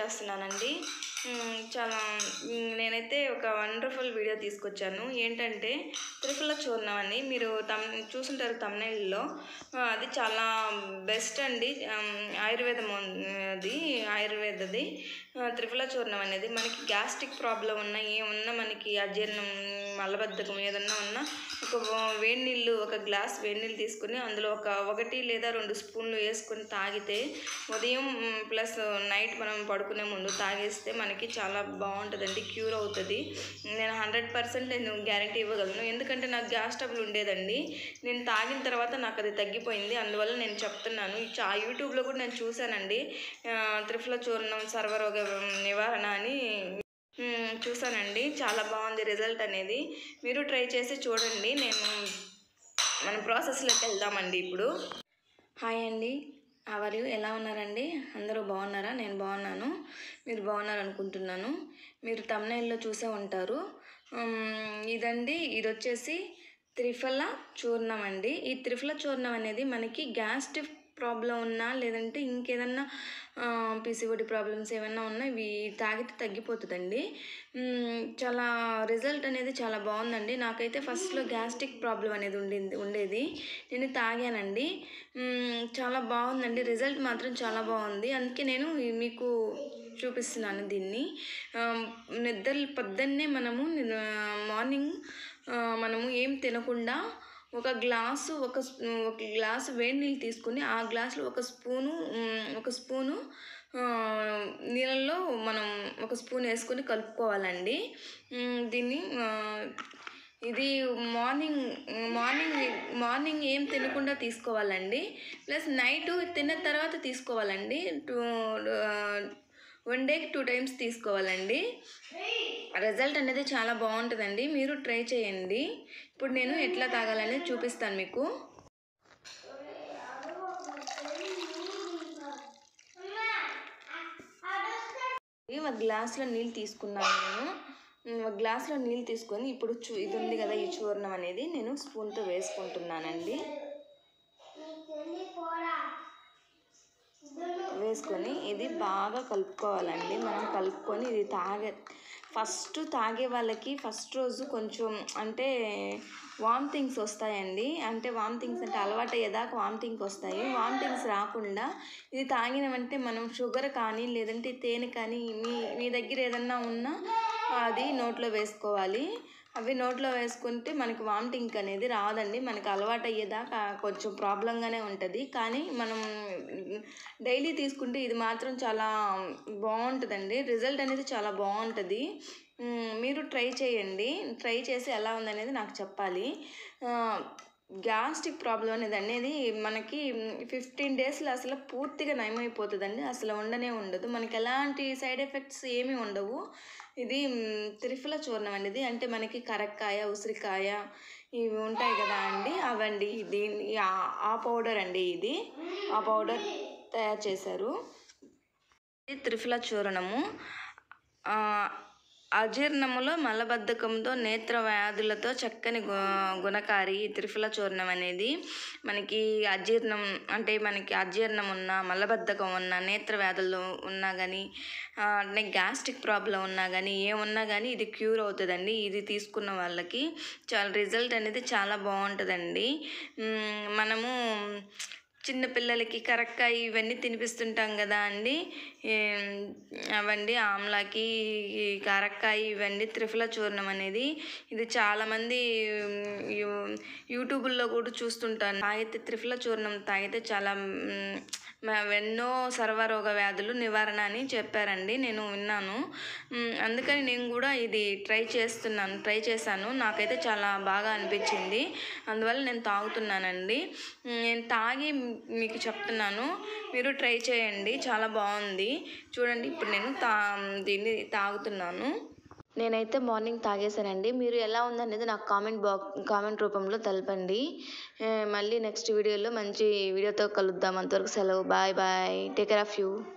చేస్తున్నానండి మ్, చాలా మ్, నేనైతే ఒక వండర్ఫుల్ వీడియో తీసుకొచ్చాను ఏంటంటే త్రిఫల చూర్ణం అని మీరు తమ్ చూసుంటారు తమిళలో అది చాలా బెస్ట్ అండి ఆమ్, ఆయుర్వేదం ఉన్- అది ఆయుర్వేదది ఆ, త్రిఫల చూర్ణం అనేది మనకి గ్యాస్ట్రిక్ ప్రాబ్లం ఉన్నా ఏమున్నా మనకి అజీర్ణం మలబద్ధకం ఏదన్నా ఉన్నా ఒక వేడి నీళ్ళు ఒక గ్లాస్ వేడి నీళ్ళు తీసుకుని అందులో ఒక ఒకటి లేదా రెండు స్పూన్లు వేసుకొని తాగితే ఉదయం మ్, ప్లస్ నైట్ మనం పడుకునే ముందు తాగేస్తే మనకి చాలా బాగుంటుందండి క్యూర్ అవుతుంది నేను హండ్రెడ్ పర్సెంట్ నేను గ్యారంటీ ఇవ్వగలను ఎందుకంటే నాకు గ్యాస్ ట్రబుల్ ఉండేదండి నేను తాగిన తర్వాత నాకు అది తగ్గిపోయింది అందువల్ల నేను చెప్తున్నాను ఈ చా యూట్యూబ్లో కూడా నేను చూశానండి ఆ, త్రిఫల చూర్ణం సర్వరోగ నివారణ అని మ్, చూసానండి చాలా బాగుంది రిజల్ట్ అనేది మీరు ట్రై చేసి చూడండి నేను మన ప్రాసెస్లోకి వెళ్దామండి ఇప్పుడు హాయ్ అండి అవరు ఎలా ఉన్నారండి అందరూ బాగున్నారా నేను బాగున్నాను మీరు బాగున్నారు అనుకుంటున్నాను మీరు తమిళలో చూసే ఉంటారు ఉమ్, ఇదండి ఇది వచ్చేసి త్రిఫల చూర్ణం అండి ఈ త్రిఫల చూర్ణం అనేది మనకి గ్యాస్ట్రిక్ ప్రాబ్లం ఉన్నా లేదంటే ఇంకేదన్నా పీసీఓడి ప్రాబ్లమ్స్ ఏమన్నా ఉన్నా ఇవి తాగితే తగ్గిపోతుందండి ఉమ్, చాలా రిజల్ట్ అనేది చాలా బాగుందండి నాకైతే ఫస్ట్లో గ్యాస్ట్రిక్ ప్రాబ్లం అనేది ఉండింది ఉండేది నేను తాగానండి ఉమ్, చాలా బాగుందండి రిజల్ట్ మాత్రం చాలా బాగుంది అందుకే నేను ఈ మీకు చూపిస్తున్నాను దీన్ని ఆ, నిద్ర పొద్దున్నే మనము నిద- మార్నింగ్ ఆ, మనము ఏం తినకుండా ఒక గ్లాసు ఒక స్పూ- ఒక గ్లాసు వేడి నీళ్ళు తీసుకుని ఆ గ్లాసులో ఒక స్పూను మ్, ఒక స్పూను ఆ, నీళ్ళల్లో మనం ఒక స్పూన్ వేసుకొని కలుపుకోవాలండి మ్, దీన్ని ఆ, ఇది మార్నింగ్ మార్నింగ్ మార్నింగ్ ఏం తినకుండా తీసుకోవాలండి ప్లస్ నైట్ తిన్న తర్వాత తీసుకోవాలండి టూ వన్ డేకి టూ టైమ్స్ తీసుకోవాలండి రిజల్ట్ అనేది చాలా బాగుంటుందండి మీరు ట్రై చేయండి ఇప్పుడు నేను ఎట్లా తాగాలనేది చూపిస్తాను మీకు ఈ ఒక గ్లాస్లో నీళ్ళు తీసుకున్నాను నేను ఉమ్, ఒక గ్లాస్లో నీళ్ళు తీసుకొని ఇప్పుడు చూ ఇది ఉంది కదా ఈ చూర్ణం అనేది నేను స్పూన్తో వేసుకుంటున్నానండి వేసుకొని ఇది బాగా కలుపుకోవాలండి మనం కలుపుకొని ఇది తాగే ఫస్ట్ తాగే వాళ్ళకి ఫస్ట్ రోజు కొంచెం అంటే వామిటింగ్స్ వస్తాయండి అంటే వామిటింగ్స్ అంటే అలవాటు అయ్యేదాకా వామిటింగ్స్ వస్తాయి వామిటింగ్స్ రాకుండా ఇది తాగినమంటే మనం షుగర్ కానీ లేదంటే తేనె కానీ మీ మీ దగ్గర ఏదన్నా ఉన్నా అది నోట్లో వేసుకోవాలి అవి నోట్లో వేసుకుంటే మనకి వామిటింగ్ అనేది రాదండి మనకి అలవాటు అయ్యేదాకా కొంచెం ప్రాబ్లంగానే ఉంటుంది కానీ మనం డైలీ తీసుకుంటే ఇది మాత్రం చాలా బాగుంటుందండి రిజల్ట్ అనేది చాలా బాగుంటుంది మ్, మీరు ట్రై చేయండి ట్రై చేసి ఎలా ఉందనేది నాకు చెప్పాలి ఆ, గ్యాస్ట్రిక్ ప్రాబ్లం అనేది అనేది మనకి ఫిఫ్టీన్ డేస్లో అసలు పూర్తిగా నయమైపోతుందండి అసలు ఉండనే ఉండదు మనకి ఎలాంటి సైడ్ ఎఫెక్ట్స్ ఏమీ ఉండవు ఇది మ్, త్రిఫల చూర్ణం అనేది అంటే మనకి కరక్కాయ ఉసిరికాయ ఇవి ఉంటాయి కదా అండి అవండి దీని ఆ- ఆ పౌడర్ అండి ఇది ఆ పౌడర్ తయారు చేశారు ఇది త్రిఫల చూర్ణము ఆ, అజీర్ణములో మలబద్ధకంతో నేత్ర వ్యాధులతో చక్కని గు గుణకారి ఈ త్రిఫల చూర్ణం అనేది మనకి అజీర్ణం అంటే మనకి అజీర్ణం ఉన్నా మలబద్ధకం ఉన్నా నేత్ర వ్యాధులు ఉన్నా కానీ అంటే గ్యాస్ట్రిక్ ప్రాబ్లం ఉన్నా కానీ ఏమున్నా కానీ ఇది క్యూర్ అవుతుందండి ఇది తీసుకున్న వాళ్ళకి చాలా రిజల్ట్ అనేది చాలా బాగుంటుందండి మ్, మనము చిన్న పిల్లలకి కరక్కాయ ఇవన్నీ తినిపిస్తుంటాం కదా అండి ఏం, అవండి ఆమ్లాకి ఈ కరక్కాయ ఇవన్నీ త్రిఫల చూర్ణం అనేది ఇది చాలామంది ఉమ్, యూ- యూట్యూబుల్లో కూడా చూస్తుంటాను తాగితే త్రిఫల చూర్ణం తాగితే చాలా ఉమ్, మ- ఎన్నో సర్వరోగ వ్యాధులు నివారణ అని చెప్పారండి నేను విన్నాను ఉమ్, అందుకని నేను కూడా ఇది ట్రై చేస్తున్నాను ట్రై చేశాను నాకైతే చాలా బాగా అనిపించింది అందువల్ల నేను తాగుతున్నానండి ఉమ్, నేను తాగి మీకు చెప్తున్నాను మీరు ట్రై చేయండి చాలా బాగుంది చూడండి ఇప్పుడు నేను తా దీన్ని తాగుతున్నాను నేనైతే మార్నింగ్ తాగేశానండి మీరు ఎలా ఉందనేది నాకు కామెంట్ బాక్ కామెంట్ రూపంలో తెలపండి ఏ, మళ్ళీ నెక్స్ట్ వీడియోలో మంచి వీడియోతో కలుద్దాం అంతవరకు సెలవు bye bye take care of you